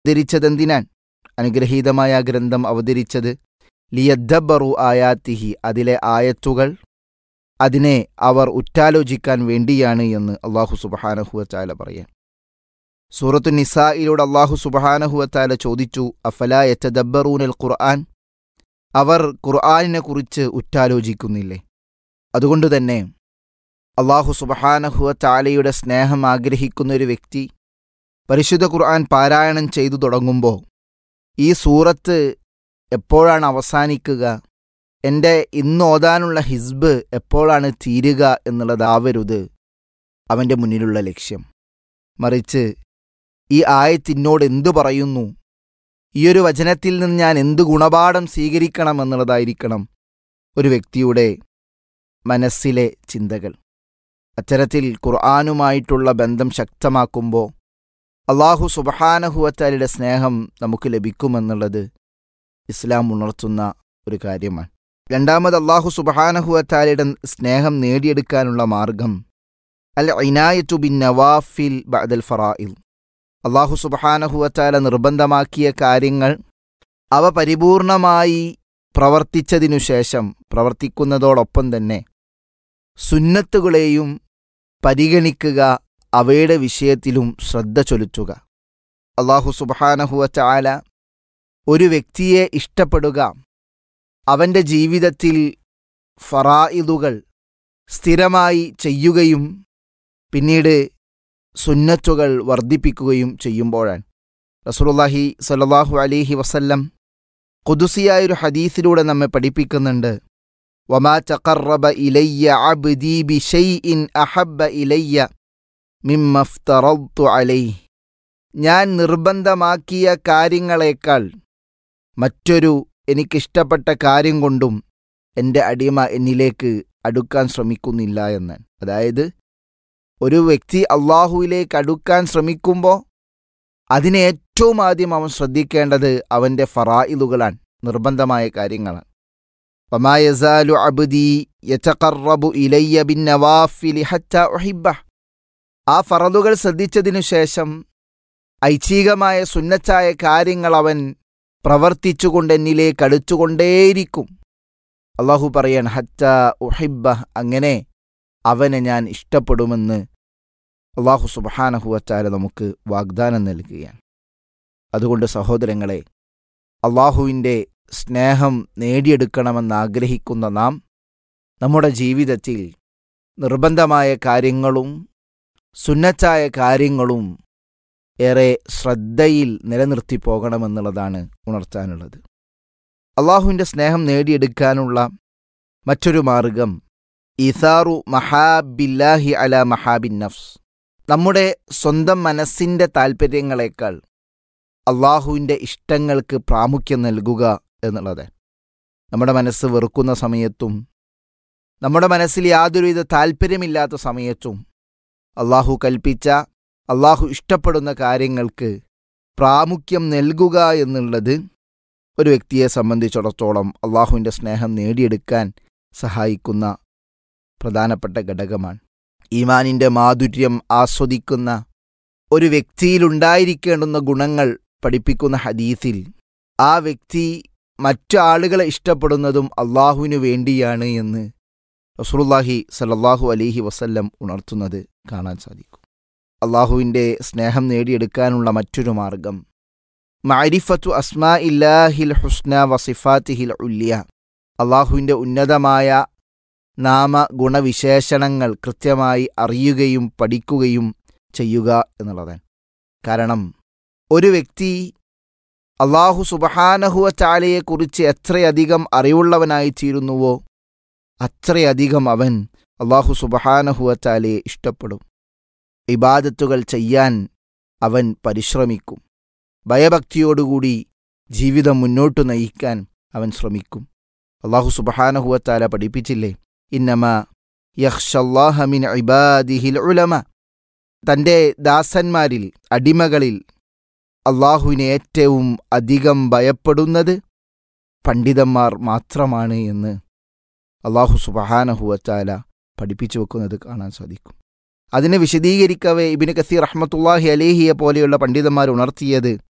അവതരിച്ചതെന്തിനാൻ അനുഗ്രഹീതമായ ആ ഗ്രന്ഥം അവതരിച്ചത് ലിയദ്ദബറു ആയാത്തിഹി അതിലെ ആയത്തുകൾ അതിനെ അവർ ഉറ്റാലോചിക്കാൻ വേണ്ടിയാണ് എന്ന് അള്ളാഹു സുബഹാനഹുവച്ചാല പറയാൻ സൂറത്തു നിസായിലൂടെ അള്ളാഹു സുബഹാനഹുവത്താല ചോദിച്ചു അഫല യറ്റദബ്ബറൂനൽ ഖുർആൻ അവർ ഖുർആാനിനെ കുറിച്ച് ഉറ്റാലോചിക്കുന്നില്ലേ അതുകൊണ്ട് തന്നെ അള്ളാഹു സുബഹാനഹുവത്താലയുടെ സ്നേഹം ആഗ്രഹിക്കുന്ന ഒരു വ്യക്തി പരിശുദ്ധ ഖുർആൻ പാരായണം ചെയ്തു തുടങ്ങുമ്പോൾ ഈ സൂറത്ത് എപ്പോഴാണ് അവസാനിക്കുക എൻ്റെ ഇന്ന് ഓതാനുള്ള ഹിസ്ബ് എപ്പോഴാണ് തീരുക എന്നുള്ളതാവരുത് അവൻ്റെ മുന്നിലുള്ള ലക്ഷ്യം മറിച്ച് ഈ ആയത്തിനോട് എന്തു പറയുന്നു ഈയൊരു വചനത്തിൽ നിന്ന് ഞാൻ എന്ത് ഗുണപാഠം സ്വീകരിക്കണം എന്നുള്ളതായിരിക്കണം ഒരു വ്യക്തിയുടെ മനസ്സിലെ ചിന്തകൾ അത്തരത്തിൽ ഖുർആാനുമായിട്ടുള്ള ബന്ധം ശക്തമാക്കുമ്പോൾ അള്ളാഹു സുബഹാനഹുവത്താലിയുടെ സ്നേഹം നമുക്ക് ലഭിക്കുമെന്നുള്ളത് ഇസ്ലാം ഉണർത്തുന്ന ഒരു കാര്യമാണ് രണ്ടാമത് അള്ളാഹു സുബഹാനഹുവത്താലിയുടെ സ്നേഹം നേടിയെടുക്കാനുള്ള മാർഗം അൽ ഇനായത്തു ബിൻ നവാഫിൽ ബഅദൽ ഫറായിൽ അള്ളാഹു സുബഹാനഹുവത്താല നിർബന്ധമാക്കിയ കാര്യങ്ങൾ അവ പരിപൂർണമായി പ്രവർത്തിച്ചതിനു ശേഷം പ്രവർത്തിക്കുന്നതോടൊപ്പം തന്നെ സുന്നത്തുകളെയും പരിഗണിക്കുക അവയുടെ വിഷയത്തിലും ശ്രദ്ധ ചൊലുത്തുക അള്ളാഹു സുബഹാനഹുവച്ചാല ഒരു വ്യക്തിയെ ഇഷ്ടപ്പെടുക അവൻ്റെ ജീവിതത്തിൽ ഫറായിദുകൾ സ്ഥിരമായി ചെയ്യുകയും പിന്നീട് സുന്നത്തുകൾ വർദ്ധിപ്പിക്കുകയും ചെയ്യുമ്പോഴാണ് റസൂലുള്ളാഹി സ്വല്ലല്ലാഹു അലൈഹി വസല്ലം കുദുസിയായൊരു ഹദീസിലൂടെ നമ്മെ പഠിപ്പിക്കുന്നുണ്ട് വമാ തഖറബ ഇലയ്യ അബ്ദി ബിശൈഇൻ അഹബ്ബ ഇലയ്യ മിമ്മഫ്തറദ്തു അലൈഹി ഞാൻ നിർബന്ധമാക്കിയ കാര്യങ്ങളെക്കാൾ മറ്റൊരു എനിക്കിഷ്ടപ്പെട്ട കാര്യം കൊണ്ടും എൻ്റെ അടിമ എന്നിലേക്ക് അടുക്കാൻ ശ്രമിക്കുന്നില്ല എന്ന് അതായത് ഒരു വ്യക്തി അള്ളാഹുവിലേക്ക് അടുക്കാൻ ശ്രമിക്കുമ്പോൾ അതിനെ ഏറ്റവും ആദ്യം അവൻ ശ്രദ്ധിക്കേണ്ടത് അവൻ്റെ ഫറായിലുകളാണ് നിർബന്ധമായ കാര്യങ്ങളാണ് വമായസാലു അബ്ദി യതഖറബു ഇലയ്യ ബിൻ നവാഫിലി ഹത്ത ഉഹിബ്ബ ആ ഫറലുകൾ ശ്രദ്ധിച്ചതിനു ശേഷം ഐച്ഛികമായ സുന്നച്ചായ കാര്യങ്ങൾ അവൻ പ്രവർത്തിച്ചുകൊണ്ട് എന്നിലേക്ക് അടുത്തുകൊണ്ടേയിരിക്കും അള്ളാഹു പറയാൻ ഹത്ത ഉഹിബ്ബ അങ്ങനെ അവനെ ഞാൻ ഇഷ്ടപ്പെടുമെന്ന് അള്ളാഹു സുബഹാനഹുവച്ചാല നമുക്ക് വാഗ്ദാനം നൽകുകയാണ് അതുകൊണ്ട് സഹോദരങ്ങളെ അള്ളാഹുവിൻ്റെ സ്നേഹം നേടിയെടുക്കണമെന്ന് ആഗ്രഹിക്കുന്ന നാം നമ്മുടെ ജീവിതത്തിൽ നിർബന്ധമായ കാര്യങ്ങളും സുന്നച്ചായ കാര്യങ്ങളും ഏറെ ശ്രദ്ധയിൽ നിലനിർത്തി പോകണമെന്നുള്ളതാണ് ഉണർത്താനുള്ളത് അള്ളാഹുവിൻ്റെ സ്നേഹം നേടിയെടുക്കാനുള്ള മറ്റൊരു മാർഗം ഇസാറു മഹാബില്ലാഹി അല മഹാബിൻ നഫ്സ് നമ്മുടെ സ്വന്തം മനസ്സിൻ്റെ താൽപ്പര്യങ്ങളെക്കാൾ അള്ളാഹുവിൻ്റെ ഇഷ്ടങ്ങൾക്ക് പ്രാമുഖ്യം നൽകുക എന്നുള്ളത് നമ്മുടെ മനസ്സ് വെറുക്കുന്ന സമയത്തും നമ്മുടെ മനസ്സിൽ യാതൊരുവിധ താൽപ്പര്യമില്ലാത്ത സമയത്തും അള്ളാഹു കൽപ്പിച്ച അള്ളാഹു ഇഷ്ടപ്പെടുന്ന കാര്യങ്ങൾക്ക് പ്രാമുഖ്യം നൽകുക എന്നുള്ളത് ഒരു വ്യക്തിയെ സംബന്ധിച്ചിടത്തോളം അള്ളാഹുവിൻ്റെ സ്നേഹം നേടിയെടുക്കാൻ സഹായിക്കുന്ന പ്രധാനപ്പെട്ട ഘടകമാണ് ഈമാനിൻ്റെ മാധുര്യം ആസ്വദിക്കുന്ന ഒരു വ്യക്തിയിലുണ്ടായിരിക്കേണ്ടുന്ന ഗുണങ്ങൾ പഠിപ്പിക്കുന്ന ഹദീസിൽ ആ വ്യക്തി മറ്റു ആളുകളെ ഇഷ്ടപ്പെടുന്നതും അള്ളാഹുവിനു വേണ്ടിയാണ് എന്ന് റസൂലുള്ളാഹി സല്ലല്ലാഹു അലൈഹി വസല്ലം ഉണർത്തുന്നത് കാണാൻ സാധിക്കും അള്ളാഹുവിൻ്റെ സ്നേഹം നേടിയെടുക്കാനുള്ള മറ്റൊരു മാർഗം മഅരിഫത്തു അസ്മാ ഇല്ലാഹിൽ ഹുസ്ന വസിഫാത്തിഹിൽ ഉല്യ അള്ളാഹുവിൻ്റെ ഉന്നതമായ നാമ ഗുണവിശേഷണങ്ങൾ കൃത്യമായി അറിയുകയും പഠിക്കുകയും ചെയ്യുക എന്നുള്ളതാണ് കാരണം ഒരു വ്യക്തി അള്ളാഹു സുബഹാനഹുവ ചാലയെക്കുറിച്ച് എത്രയധികം അറിവുള്ളവനായി തീരുന്നുവോ അത്രയധികം അവൻ അള്ളാഹു സുബഹാനഹുവ ചാലയെ ഇഷ്ടപ്പെടും ഇബാദത്തുകൾ ചെയ്യാൻ അവൻ പരിശ്രമിക്കും ഭയഭക്തിയോടുകൂടി ജീവിതം മുന്നോട്ടു നയിക്കാൻ അവൻ ശ്രമിക്കും അള്ളാഹു സുബഹാനഹുവത്താല പഠിപ്പിച്ചില്ലേ ഇന്നമ യഹ്ഷല്ലാഹമിൻ ഇബാദിഹിൽ ഉലമ തൻ്റെ ദാസന്മാരിൽ അടിമകളിൽ അള്ളാഹുവിനെ ഏറ്റവും അധികം ഭയപ്പെടുന്നത് പണ്ഡിതന്മാർ മാത്രമാണ് എന്ന് അള്ളാഹു സുബഹാനഹുവത്താല പഠിപ്പിച്ചു വെക്കുന്നത് കാണാൻ സാധിക്കും അതിനെ വിശദീകരിക്കവേ ഇബിന് കസീർ റഹ്മത്തുല്ലാഹി അലേഹിയെ പോലെയുള്ള പണ്ഡിതന്മാർ ഉണർത്തിയത്